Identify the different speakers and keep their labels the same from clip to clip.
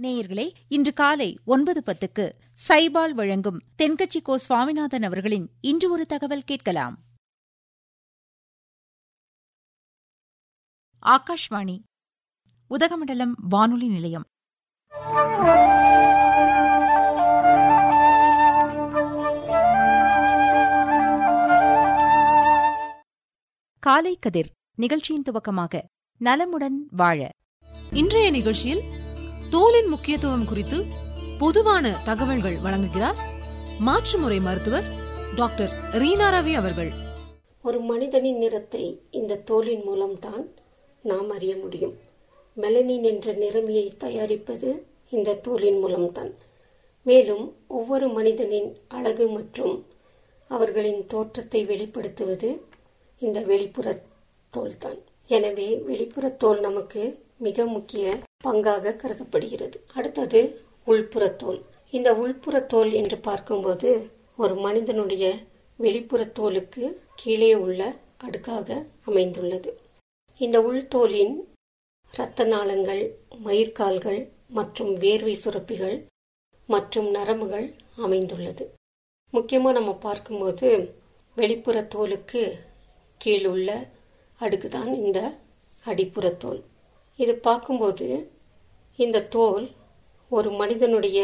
Speaker 1: நேயர்களே இன்று காலை ஒன்பது பத்துக்கு சைபால் வழங்கும் தென்கட்சி கோ சுவாமிநாதன் அவர்களின் இன்று ஒரு தகவல் கேட்கலாம் ஆகாஷ்வாணி உதகமண்டலம் வானொலி நிலையம் காலை கதிர் நிகழ்ச்சியின் துவக்கமாக நலமுடன் வாழ
Speaker 2: இன்றைய நிகழ்ச்சியில் தோலின் முக்கியத்துவம் குறித்து பொதுவான தகவல்கள் வழங்குகிறார் மாற்றுமுறை மருத்துவர் டாக்டர் ரீனா ரவி அவர்கள்
Speaker 3: ஒரு மனிதனின் நிறத்தை இந்த தோலின் மூலம்தான் நாம் அறிய முடியும் மெலனின் என்ற நிறமியை தயாரிப்பது இந்த தோலின் மூலம்தான் மேலும் ஒவ்வொரு மனிதனின் அழகு மற்றும் அவர்களின் தோற்றத்தை வெளிப்படுத்துவது இந்த வெளிப்புற தோல்தான் எனவே வெளிப்புற தோல் நமக்கு மிக முக்கிய பங்காக கருதப்படுகிறது அடுத்தது உள்புற தோல் இந்த உள்புற தோல் என்று பார்க்கும்போது ஒரு மனிதனுடைய வெளிப்புற தோலுக்கு கீழே உள்ள அடுக்காக அமைந்துள்ளது இந்த உள்தோலின் இரத்த நாளங்கள் மயிர்கால்கள் மற்றும் வேர்வை சுரப்பிகள் மற்றும் நரம்புகள் அமைந்துள்ளது முக்கியமாக நம்ம பார்க்கும்போது வெளிப்புற தோலுக்கு கீழுள்ள அடுக்கு தான் இந்த அடிப்புற தோல் இது பார்க்கும்போது இந்த தோல் ஒரு மனிதனுடைய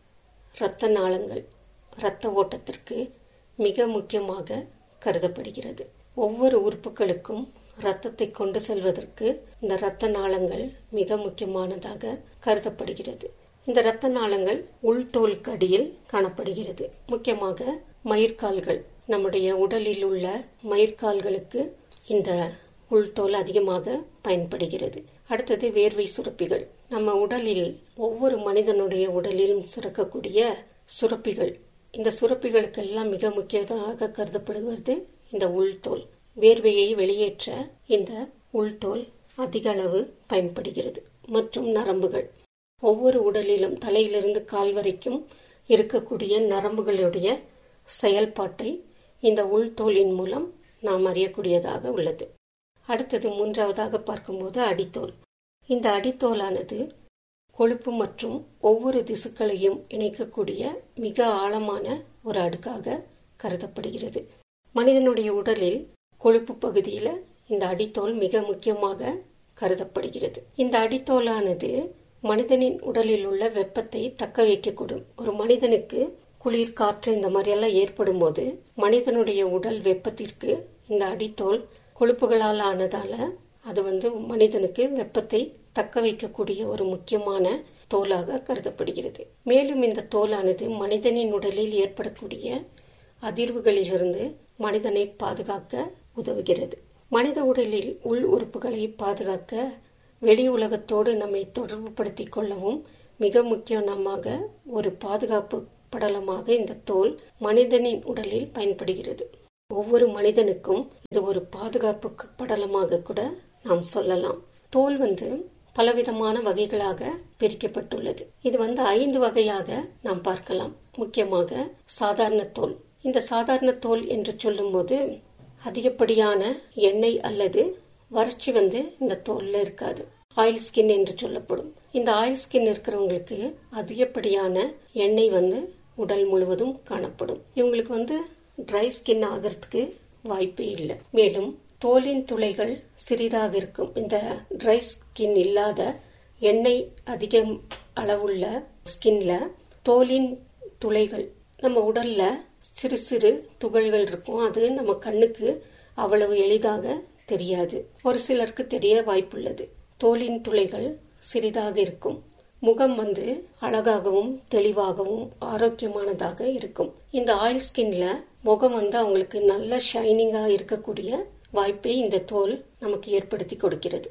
Speaker 3: இரத்த நாளங்கள் இரத்த ஓட்டத்திற்கு மிக முக்கியமாக கருதப்படுகிறது ஒவ்வொரு உறுப்புகளுக்கும் இரத்தத்தை கொண்டு செல்வதற்கு இந்த இரத்த நாளங்கள் மிக முக்கியமானதாக கருதப்படுகிறது இந்த இரத்த நாளங்கள் உள்தோலுக்கு அடியில் காணப்படுகிறது முக்கியமாக மயிர்கால்கள் நம்முடைய உடலில் உள்ள மயிர்கால்களுக்கு இந்த உள்தோல் அதிகமாக பயன்படுகிறது அடுத்தது வேர்வை சுரப்பிகள் நம்ம உடலில் ஒவ்வொரு மனிதனுடைய உடலிலும் சுரக்கக்கூடிய சுரப்பிகள் இந்த சுரப்பிகளுக்கெல்லாம் மிக முக்கியமாக கருதப்படுவது இந்த உள்தோல் வேர்வையை வெளியேற்ற இந்த உள்தோல் அதிக அளவு பயன்படுகிறது மற்றும் நரம்புகள் ஒவ்வொரு உடலிலும் தலையிலிருந்து கால் வரைக்கும் இருக்கக்கூடிய நரம்புகளுடைய செயல்பாட்டை இந்த உள்தோலின் மூலம் நாம் அறியக்கூடியதாக உள்ளது அடுத்தது மூன்றாவதாக பார்க்கும்போது அடித்தோல் இந்த அடித்தோலானது கொழுப்பு மற்றும் ஒவ்வொரு திசுக்களையும் இணைக்கக்கூடிய மிக ஆழமான ஒரு அடுக்காக கருதப்படுகிறது மனிதனுடைய உடலில் கொழுப்பு பகுதியில் இந்த அடித்தோல் மிக முக்கியமாக கருதப்படுகிறது இந்த அடித்தோலானது மனிதனின் உடலில் உள்ள வெப்பத்தை தக்க வைக்கக்கூடும் ஒரு மனிதனுக்கு குளிர் காற்று இந்த மாதிரியெல்லாம் ஏற்படும் போது மனிதனுடைய உடல் வெப்பத்திற்கு இந்த அடித்தோல் கொழுப்புகளால் ஆனதால அது வந்து மனிதனுக்கு வெப்பத்தை தக்க வைக்கக்கூடிய ஒரு முக்கியமான தோலாக கருதப்படுகிறது மேலும் இந்த தோலானது மனிதனின் உடலில் ஏற்படக்கூடிய அதிர்வுகளிலிருந்து மனிதனை பாதுகாக்க உதவுகிறது மனித உடலில் உள் உறுப்புகளை பாதுகாக்க வெளி உலகத்தோடு நம்மை தொடர்பு படுத்திக் கொள்ளவும் மிக முக்கியமாக ஒரு பாதுகாப்பு படலமாக இந்த தோல் மனிதனின் உடலில் பயன்படுகிறது ஒவ்வொரு மனிதனுக்கும் இது ஒரு பாதுகாப்பு படலமாக கூட நாம் சொல்லலாம் தோல் வந்து பலவிதமான வகைகளாக பிரிக்கப்பட்டுள்ளது இது வந்து ஐந்து வகையாக நாம் பார்க்கலாம் முக்கியமாக சாதாரண தோல் இந்த சாதாரண தோல் என்று சொல்லும்போது அதிகப்படியான எண்ணெய் அல்லது வறட்சி வந்து இந்த தோல்ல இருக்காது ஆயில் ஸ்கின் என்று சொல்லப்படும் இந்த ஆயில் ஸ்கின் இருக்கிறவங்களுக்கு அதிகப்படியான எண்ணெய் வந்து உடல் முழுவதும் காணப்படும் இவங்களுக்கு வந்து ட்ரை ஸ்கின் ஆகிறதுக்கு வாய்ப்பே இல்லை மேலும் தோலின் துளைகள் சிறிதாக இருக்கும் இந்த ட்ரை ஸ்கின் இல்லாத எண்ணெய் அதிக அளவுள்ள ஸ்கின்ல தோலின் துளைகள் நம்ம உடல்ல சிறு சிறு துகள்கள் இருக்கும் அது நம்ம கண்ணுக்கு அவ்வளவு எளிதாக தெரியாது ஒரு சிலருக்கு தெரிய வாய்ப்புள்ளது தோலின் துளைகள் சிறிதாக இருக்கும் முகம் வந்து அழகாகவும் தெளிவாகவும் ஆரோக்கியமானதாக இருக்கும் இந்த ஆயில் ஸ்கின்ல முகம் வந்து அவங்களுக்கு நல்ல ஷைனிங்கா இருக்கக்கூடிய வாய்ப்பை இந்த தோல் நமக்கு ஏற்படுத்தி கொடுக்கிறது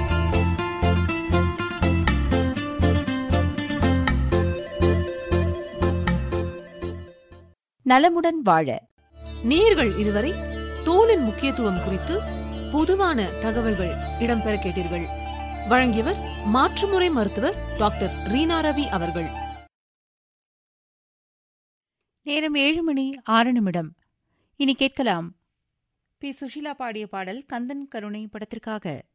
Speaker 1: நலமுடன் வாழ
Speaker 2: நேர்கள் இதுவரை தோலின் முக்கியத்துவம் குறித்து பொதுவான தகவல்கள் இடம்பெற கேட்டீர்கள் வழங்கியவர் மாற்றுமுறை மருத்துவர் டாக்டர் ரீனா ரவி அவர்கள்
Speaker 1: நேரம் ஏழு மணி ஆறு நிமிடம் இனி கேட்கலாம் பி சுஷீலா பாடிய பாடல் கந்தன் கருணை படத்திற்காக